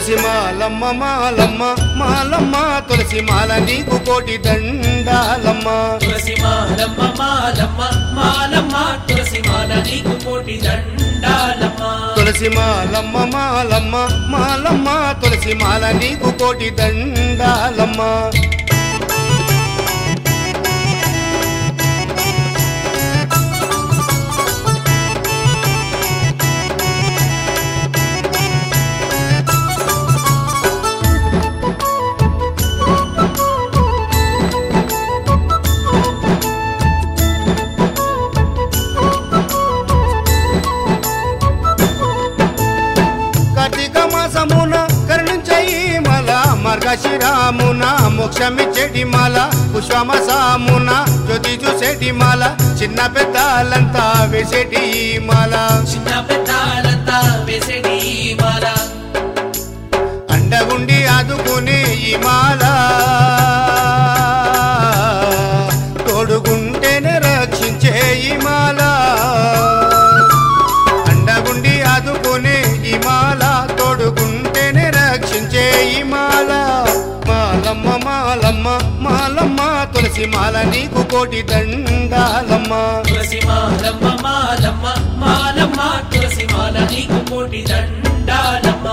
తులసి మాలమ్మ మాలమ్మ మాలమ్మ తులసి మాల నీకు కోటి దండాలమ్మ తులసి మాలమ్మ మాలమ్మ మాలమ్మ తులసి మాల నీకు కోటి దండాలమ్మ తులసి మాలమ్మ మాలమ్మ మాలమ్మ తులసి మాల నీకు కోటి దండాలమ్మ కార్తీక మాసమున కరుణించయి మల మార్గశిరామున మోక్షమిచ్చేటి మాల పుష్పమసామున జ్యోతి చూసేటి మాల చిన్న పెద్దలంతా వేసేటి ఈ మాల చిన్న పెద్దాలంతా వేసేటి ఈ మాల అండగుండి ఆదుకునే ఈ మాల తోడుగుంటేనే రక్షించే ఈ మాల అండగుండి ఆదుకునే ఈ మాల తోడుగుంటేనే రక్షించే ఈ మాల మాలమ్మ మాలమ్మ మాలమ్మ తులసి మాల నీకు కోటి దండాలమ్మ తులసి మాలమ్మ మాలమ్మ మాలమ్మ తులసి మాల నీకు కోటి దండాలమ్మ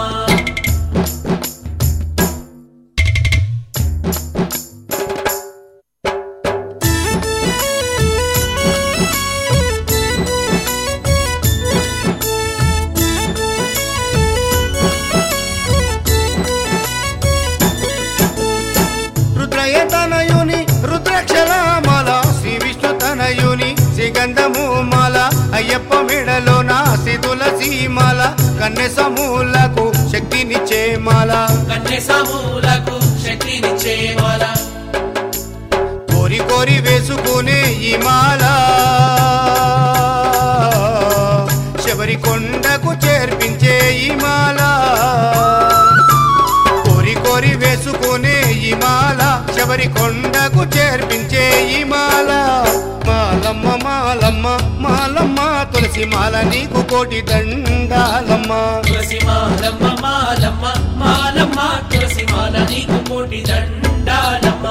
రుద్రయ తనయుని రుద్రాక్షల మాల శ్రీ విష్ణు తనయుని శ్రీగంధము మాల అయ్యప్ప మెడలోన శ్రీ తులసి మాల కన్నె సమూలకు శక్తినిచ్చే మాల కన్య సమూలకు శక్తినిచ్చే మాల కోరి కోరి వేసుకునే ఈ మాల శబరి కొండకు చేర్పించే ఈ మాల కోరి కోరి వేసుకునే ఈ మాల శబరి కొండకు చేర్పించే ఈ మాల మాలమ్మ మాలమ్మ మాలమ్మ తులసి మాల నీకు కోటి దండాలమ్మ తులసి మాలమ్మ మాలమ్మ మాలమ్మ తులసి మాల నీకు కోటి దండాలమ్మ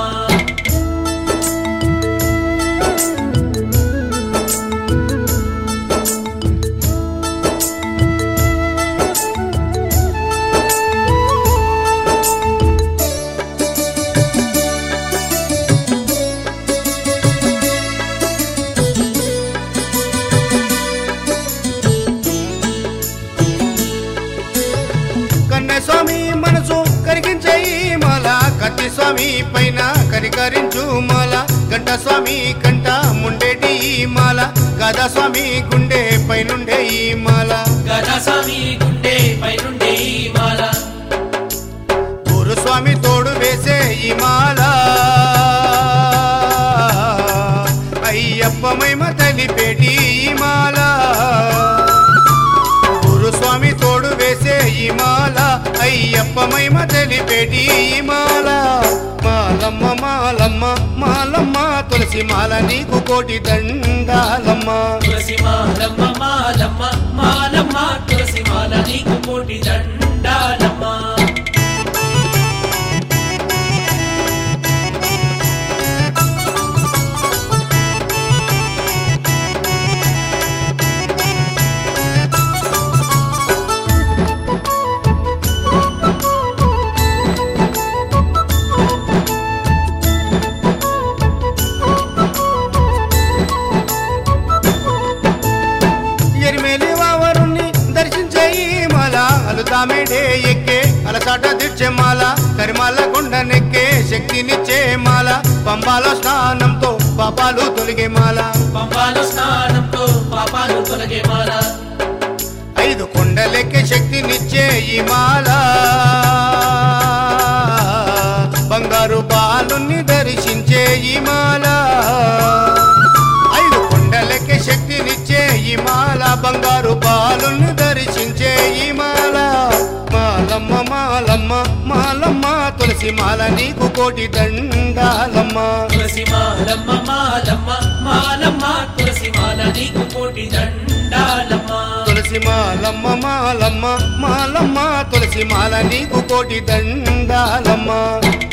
కన్నె స్వామి మనసు కరిగించే ఈ మాల కత్తి స్వామి పైన కరికరించు మాల గంట స్వామి కంట ముండేటి ఈ మాల గదా స్వామి గుండె పైనుండే ఈ మాల గదాస్వామి గుండె పైనుండే ఈ మాల గురు స్వామి తోడు వేసే ఈ మాల అయ్యప్ప మహిమ తెలిపేటి ఈ మాల గురు స్వామి తోడు వేసే ఈ మాల అయ్యప్ప మహిమ తెలిపేటి ఈ మాల మాలమ్మ మాలమ్మ మాలమ్మ తులసి మాల నీకు కోటి దండాలమ్మ తులసి మాలమ్మ మాలమ్మ మాలమ్మ తులసి మాల నీకు కోటి దండాలమ్మ ఎరిమేలి వావరుణ్ణి దర్శించే ఈ మాల అలుతామేడే ఎక్కే అలసాట దిచ్చే మాల కరిమాల కొండ నెక్కే శక్తినిచ్చే మాల పంబాలో స్నానంతో పాపాలు తొలిగే మాల పంపాలు స్నానంతో పాపాలు తొలగే మాల ఐదు కొండలెక్కే శక్తినిచ్చే ఈ మాల బంగారు బాలుని దర్శించే ఈ మాల ఐదు కొండలెక్కే శక్తినిచ్చే ఈ మాల బంగారు బాలుని దర్శించే ఈ మాల మాలమ్మ మాలమ్మ మాలమ్మ తులసి మాల నీకు కోటి దండాలమ్మ తులసి మాలమ్మ మాలమ్మ మాలమ్మ తులసి మాల నీకు కోటి దండాలమ్మ తులసి మాలమ్మ మాలమ్మ మాలమ్మ తులసి తులసి మాల నీకు కోటి దండాలమ్మా